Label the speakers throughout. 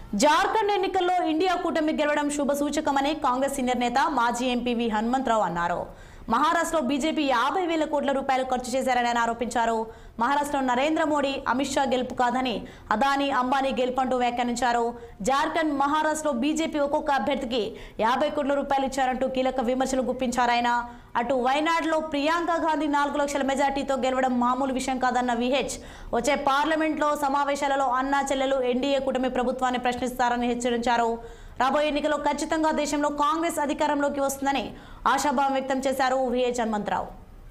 Speaker 1: జార్ఖండ్ ఎన్నికల్లో ఇండియా కూటమి గెలవడం శుభ సూచకమని కాంగ్రెస్ సీనియర్ నేత మాజీ ఎంపీ వి హనుమంతరావు అన్నారు మహారాష్ట్రలో బీజేపీ యాభై వేల కోట్ల రూపాయలు ఖర్చు చేశారని ఆయన ఆరోపించారు మహారాష్ట్రలో నరేంద్ర మోడీ అమిత్ షా గెలుపు కాదని అదానీ అంబానీ గెలుపంటూ వ్యాఖ్యానించారు జార్ఖండ్ మహారాష్ట్రలో బీజేపీ ఒక్కొక్క అభ్యర్థికి యాభై కోట్ల రూపాయలు ఇచ్చారంటూ కీలక విమర్శలు గుప్పించారు ఆయన అటు వైనాడులో ప్రియాంక గాంధీ నాలుగు లక్షల మెజార్టీతో గెలవడం మామూలు విషయం కాదన్న విహెచ్ వచ్చే పార్లమెంట్లో సమావేశాలలో అన్నా చెల్లెలు ఎన్డీఏ కూటమి ప్రభుత్వాన్ని ప్రశ్నిస్తారని హెచ్చరించారు రాబోయే ఎన్నికల్లో ఖచ్చితంగా దేశంలో కాంగ్రెస్ అధికారంలోకి వస్తుందని ఆశాభావం వ్యక్తం చేశారు విహెచ్ హనుమంతరావు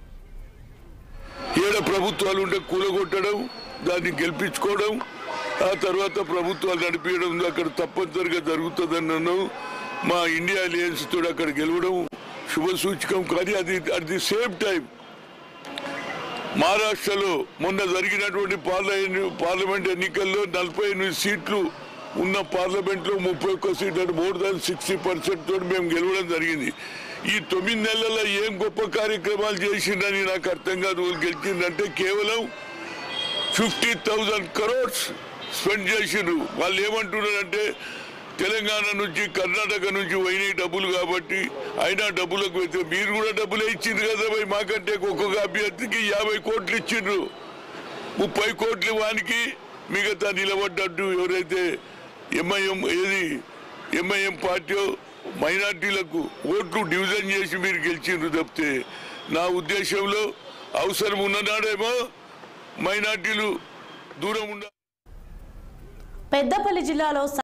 Speaker 2: ఏడ ప్రభుత్వాలు ఉంటే కూలగొట్టడం దాన్ని గెలిపించుకోవడం ఆ తర్వాత ప్రభుత్వాలు నడిపించడం అక్కడ తప్పనిసరిగా జరుగుతుందన్నాను మా ఇండియా అలయన్స్ తోటి అక్కడ గెలవడం శుభ సూచకం కానీ అది అట్ ది సేమ్ టైం మహారాష్ట్రలో మొన్న జరిగినటువంటి పార్లమెంట్ పార్లమెంట్ ఎన్నికల్లో నలభై ఎనిమిది సీట్లు ఉన్న పార్లమెంట్లో ముప్పై ఒక్క సీట్లు అంటే మోర్ దాన్ సిక్స్టీ పర్సెంట్ తోటి మేము గెలవడం జరిగింది ఈ తొమ్మిది నెలల్లో ఏం గొప్ప కార్యక్రమాలు చేసిండని నాకు అర్థం కాదు వాళ్ళు గెలిచిందంటే కేవలం ఫిఫ్టీ థౌజండ్ కరోడ్స్ స్పెండ్ చేసిండ్రు వాళ్ళు ఏమంటున్నారంటే తెలంగాణ నుంచి కర్ణాటక నుంచి పోయినాయి డబ్బులు కాబట్టి అయినా డబ్బులకు అయితే మీరు కూడా డబ్బులే ఇచ్చిండ్రు కదా భయ్ మాకంటే ఒక్కొక్క అభ్యర్థికి యాభై కోట్లు ఇచ్చిండ్రు ముప్పై కోట్లు వానికి మిగతా నిలబడ్డట్టు ఎవరైతే ఎంఐఎం ఏది ఎంఐఎం పార్టీ మైనార్టీలకు ఓట్లు డివిజన్ చేసి మీరు గెలిచిండ్రు తప్పితే నా ఉద్దేశంలో అవసరం ఉన్ననాడేమో మైనార్టీలు దూరం ఉండాలి
Speaker 1: పెద్దపల్లి జిల్లాలో